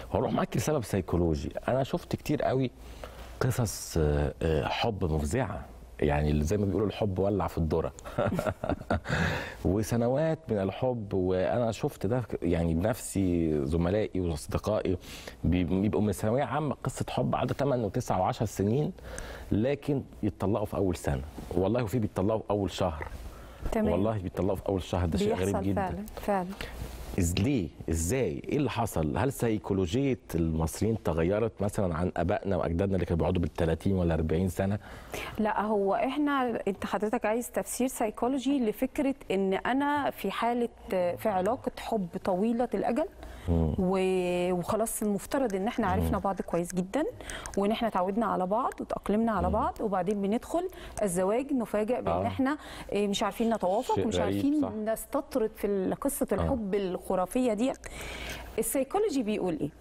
هروح معاك لسبب سيكولوجي انا شفت كتير قوي قصص آه، آه، حب مفزعه يعني اللي زي ما بيقولوا الحب ولع في الذره وسنوات من الحب وانا شفت ده يعني بنفسي زملائي واصدقائي بي- بيبقوا من ثانويه عامه قصه حب عدى 8 و9 و10 سنين لكن يتطلقوا في اول سنه والله وفي بيتطلقوا في اول شهر تمام والله بيتطلقوا في اول شهر ده شيء غريب بيحصل جدا فعلا فعلا إز ليه؟ ازاي؟ ايه اللي حصل؟ هل سيكولوجيه المصريين تغيرت مثلا عن ابائنا واجدادنا اللي كانوا بيقعدوا بال 30 ولا 40 سنه؟ لا هو احنا انت حضرتك عايز تفسير سيكولوجي لفكره ان انا في حاله في علاقه حب طويله الاجل و- وخلاص المفترض ان احنا عرفنا بعض كويس جدا وان احنا اتعودنا على بعض وتاقلمنا على بعض وبعدين بندخل الزواج نفاجئ بان آه. احنا إيه، مش عارفين نتوافق شيء مش غريب، عارفين صح. نستطرد في قصه الحب الخرافيه ديت السيكولوجي بيقول ايه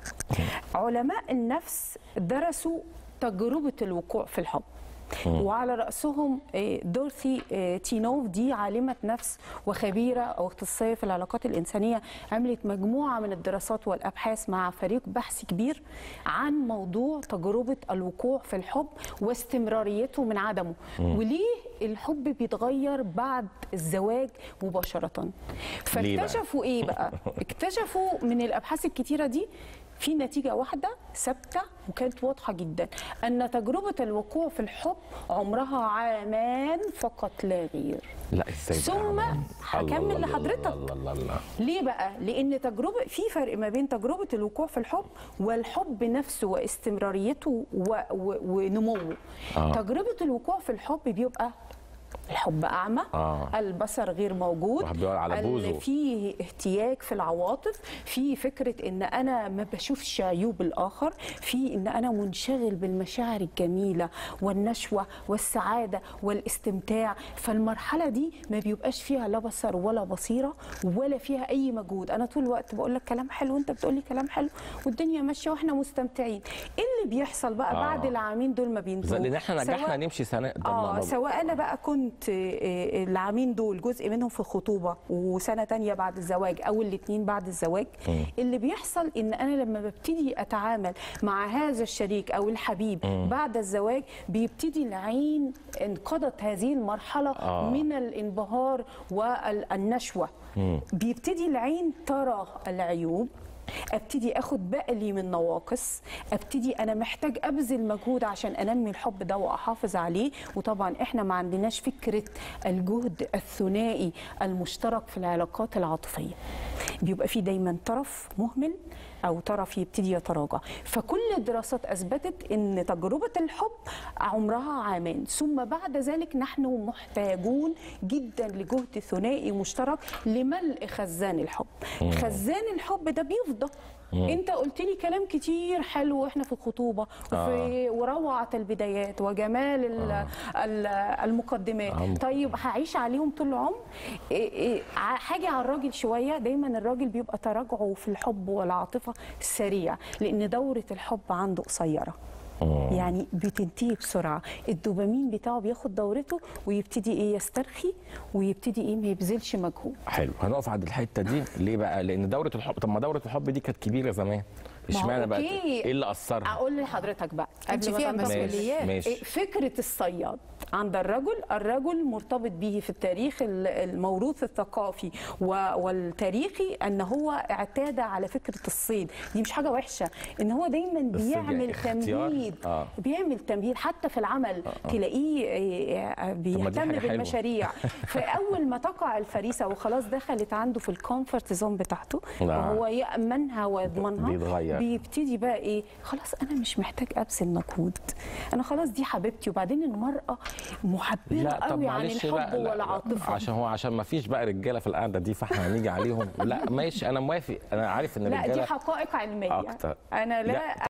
علماء النفس درسوا تجربه الوقوع في الحب وعلى رأسهم آه، دورثي آه، تينوف دي عالمة نفس وخبيرة أو اختصاصية في العلاقات الإنسانية عملت مجموعة من الدراسات والأبحاث مع فريق بحث كبير عن موضوع تجربة الوقوع في الحب واستمراريته من عدمه وليه الحب بيتغير بعد الزواج مباشرة ليه بقى؟ فاكتشفوا إيه بقى؟ اكتشفوا من الأبحاث الكتيرة دي في نتيجة واحدة ثابتة وكانت واضحة جدا أن تجربة الوقوع في الحب عمرها عامان فقط لا غير لا ازاي بقى؟ ثم الله هكمل الله لحضرتك. الله الله الله ليه بقى؟ لأن تجربة في فرق ما بين تجربة الوقوع في الحب والحب نفسه واستمراريته و... و... ونموه. آه. تجربة الوقوع في الحب بيبقى الحب أعمى آه. البصر غير موجود واحد بيقعد على بوزه. ال- فيه اهتياج في العواطف في فكرة ان انا ما بشوفش عيوب الاخر في ان انا منشغل بالمشاعر الجميلة والنشوة والسعادة والاستمتاع فالمرحلة دي ما بيبقاش فيها لا بصر ولا بصيرة ولا فيها اي مجهود انا طول الوقت بقول لك كلام حلو وانت بتقول لي كلام حلو والدنيا ماشية واحنا مستمتعين ايه اللي بيحصل بقى آه. بعد العامين دول ما بينتهوا لان احنا نجحنا سواء- نمشي سنه قدام اه الموضوع. سواء انا بقى كنت آه، آه، العامين دول جزء منهم في الخطوبه وسنه تانية بعد الزواج او الاثنين بعد الزواج اللي بيحصل ان انا لما ببتدي اتعامل مع هذا الشريك او الحبيب بعد الزواج بيبتدي العين انقضت هذه المرحله آه. من الانبهار والنشوه بيبتدي العين ترى العيوب ابتدي اخد بالي من نواقص ابتدي انا محتاج ابذل مجهود عشان انمي الحب ده واحافظ عليه وطبعا احنا ما عندناش فكره الجهد الثنائي المشترك في العلاقات العاطفيه بيبقى في دايما طرف مهمل او طرف يبتدي يتراجع فكل الدراسات اثبتت ان تجربه الحب عمرها عامان ثم بعد ذلك نحن محتاجون جدا لجهد ثنائي مشترك لملء خزان الحب خزان الحب ده بيفضى انت قلت لي كلام كتير حلو واحنا في الخطوبه وفي وروعه البدايات وجمال ال- ال- المقدمات عم. طيب هعيش عليهم طول العمر إيه إيه ع- حاجه على الراجل شويه دايما الراجل بيبقى تراجعه في الحب والعاطفه سريع لان دوره الحب عنده قصيره يعني بتنتهي بسرعه الدوبامين بتاعه بياخد دورته ويبتدي ايه يسترخي ويبتدي ايه ما يبذلش مجهود حلو هنقف عند الحته دي ليه بقى؟ لان دوره الحب طب ما دوره الحب دي كانت كبيره زمان ما هو اشمعنى بقى أوكي. ايه اللي اثرها؟ اقول لحضرتك بقى انت قبل ما فيها تنتقل. مسؤوليات. ماشي. إيه، فكرة الصياد عند الرجل الرجل مرتبط به في التاريخ ال- الموروث الثقافي و- والتاريخي ان هو اعتاد على فكرة الصيد دي مش حاجة وحشة ان هو دايما بس بيعمل اختيار. تمهيد آه. بيعمل تمهيد حتى في العمل تلاقيه إيه، آه، ما دي بيهتم حاجة حلوة. بالمشاريع فاول ما تقع الفريسة وخلاص دخلت عنده في الكومفورت زون بتاعته نعم. وهو يأمنها ويضمنها بيتغير. بيبتدي بقى ايه خلاص انا مش محتاج ابذل مجهود انا خلاص دي حبيبتي وبعدين المراه محببه قوي عن الحب لا، لا، والعاطفه عشان هو عشان ما فيش بقى رجاله في القعده دي فاحنا هنيجي عليهم لا ماشي انا موافق انا عارف ان لا دي الرجاله حقائق علميه أكتر. انا لا, لا،